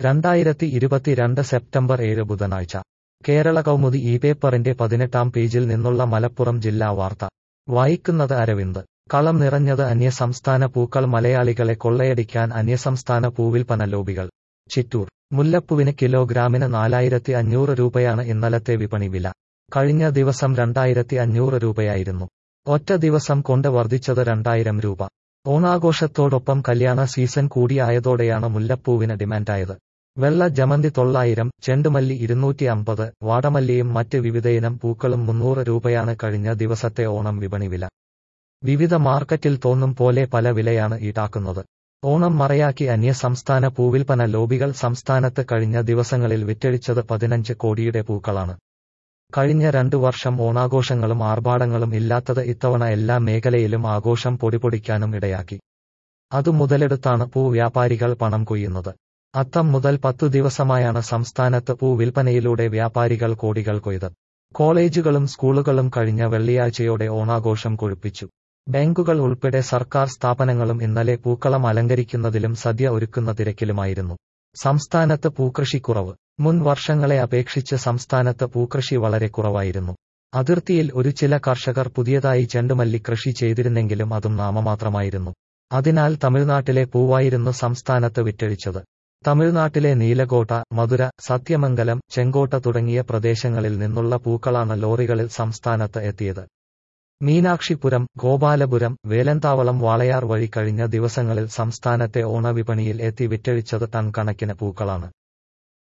രണ്ടായിരത്തി ഇരുപത്തിരണ്ട് സെപ്റ്റംബർ ഏഴ് ബുധനാഴ്ച കേരള കൗമുദി ഈ പേപ്പറിന്റെ പതിനെട്ടാം പേജിൽ നിന്നുള്ള മലപ്പുറം ജില്ലാ വാർത്ത വായിക്കുന്നത് അരവിന്ദ് കളം നിറഞ്ഞത് അന്യസംസ്ഥാന പൂക്കൾ മലയാളികളെ കൊള്ളയടിക്കാൻ അന്യസംസ്ഥാന പൂവിൽപ്പന ലോബികൾ ചിറ്റൂർ മുല്ലപ്പൂവിന് കിലോഗ്രാമിന് നാലായിരത്തി അഞ്ഞൂറ് രൂപയാണ് ഇന്നലത്തെ വിപണി വില കഴിഞ്ഞ ദിവസം രണ്ടായിരത്തി അഞ്ഞൂറ് രൂപയായിരുന്നു ഒറ്റ ദിവസം കൊണ്ട് വർദ്ധിച്ചത് രണ്ടായിരം രൂപ ഓണാഘോഷത്തോടൊപ്പം കല്യാണ സീസൺ കൂടിയായതോടെയാണ് മുല്ലപ്പൂവിന് ഡിമാൻഡായത് വെള്ള ജമന്തി തൊള്ളായിരം ചെണ്ടുമല്ലി ഇരുന്നൂറ്റി അമ്പത് വാടമല്ലിയും മറ്റ് വിവിധയിനം പൂക്കളും മുന്നൂറ് രൂപയാണ് കഴിഞ്ഞ ദിവസത്തെ ഓണം വിപണി വില വിവിധ മാർക്കറ്റിൽ തോന്നും പോലെ പല വിലയാണ് ഈടാക്കുന്നത് ഓണം മറയാക്കി അന്യസംസ്ഥാന പൂവിൽപ്പന ലോബികൾ സംസ്ഥാനത്ത് കഴിഞ്ഞ ദിവസങ്ങളിൽ വിറ്റഴിച്ചത് പതിനഞ്ച് കോടിയുടെ പൂക്കളാണ് കഴിഞ്ഞ രണ്ടു വർഷം ഓണാഘോഷങ്ങളും ആർഭാടങ്ങളും ഇല്ലാത്തത് ഇത്തവണ എല്ലാ മേഖലയിലും ആഘോഷം പൊടിപൊടിക്കാനും ഇടയാക്കി അതു മുതലെടുത്താണ് പൂ വ്യാപാരികൾ പണം കൊയ്യുന്നത് അത്തം മുതൽ പത്തു ദിവസമായാണ് സംസ്ഥാനത്ത് പൂ വിൽപ്പനയിലൂടെ വ്യാപാരികൾ കോടികൾ കൊയ്തത് കോളേജുകളും സ്കൂളുകളും കഴിഞ്ഞ വെള്ളിയാഴ്ചയോടെ ഓണാഘോഷം കൊഴുപ്പിച്ചു ബാങ്കുകൾ ഉൾപ്പെടെ സർക്കാർ സ്ഥാപനങ്ങളും ഇന്നലെ പൂക്കളം അലങ്കരിക്കുന്നതിലും സദ്യ ഒരുക്കുന്ന തിരക്കിലുമായിരുന്നു സംസ്ഥാനത്ത് പൂക്കൃഷി കുറവ് മുൻ വർഷങ്ങളെ അപേക്ഷിച്ച് സംസ്ഥാനത്ത് പൂക്കൃഷി വളരെ കുറവായിരുന്നു അതിർത്തിയിൽ ഒരു ചില കർഷകർ പുതിയതായി ചെണ്ടുമല്ലി കൃഷി ചെയ്തിരുന്നെങ്കിലും അതും നാമമാത്രമായിരുന്നു അതിനാൽ തമിഴ്നാട്ടിലെ പൂവായിരുന്നു സംസ്ഥാനത്ത് വിറ്റഴിച്ചത് തമിഴ്നാട്ടിലെ നീലകോട്ട മധുര സത്യമംഗലം ചെങ്കോട്ട തുടങ്ങിയ പ്രദേശങ്ങളിൽ നിന്നുള്ള പൂക്കളാണ് ലോറികളിൽ സംസ്ഥാനത്ത് എത്തിയത് മീനാക്ഷിപുരം ഗോപാലപുരം വേലന്താവളം വാളയാർ വഴി കഴിഞ്ഞ ദിവസങ്ങളിൽ സംസ്ഥാനത്തെ ഓണവിപണിയിൽ എത്തി വിറ്റഴിച്ചത് ടൺ കണക്കിന് പൂക്കളാണ്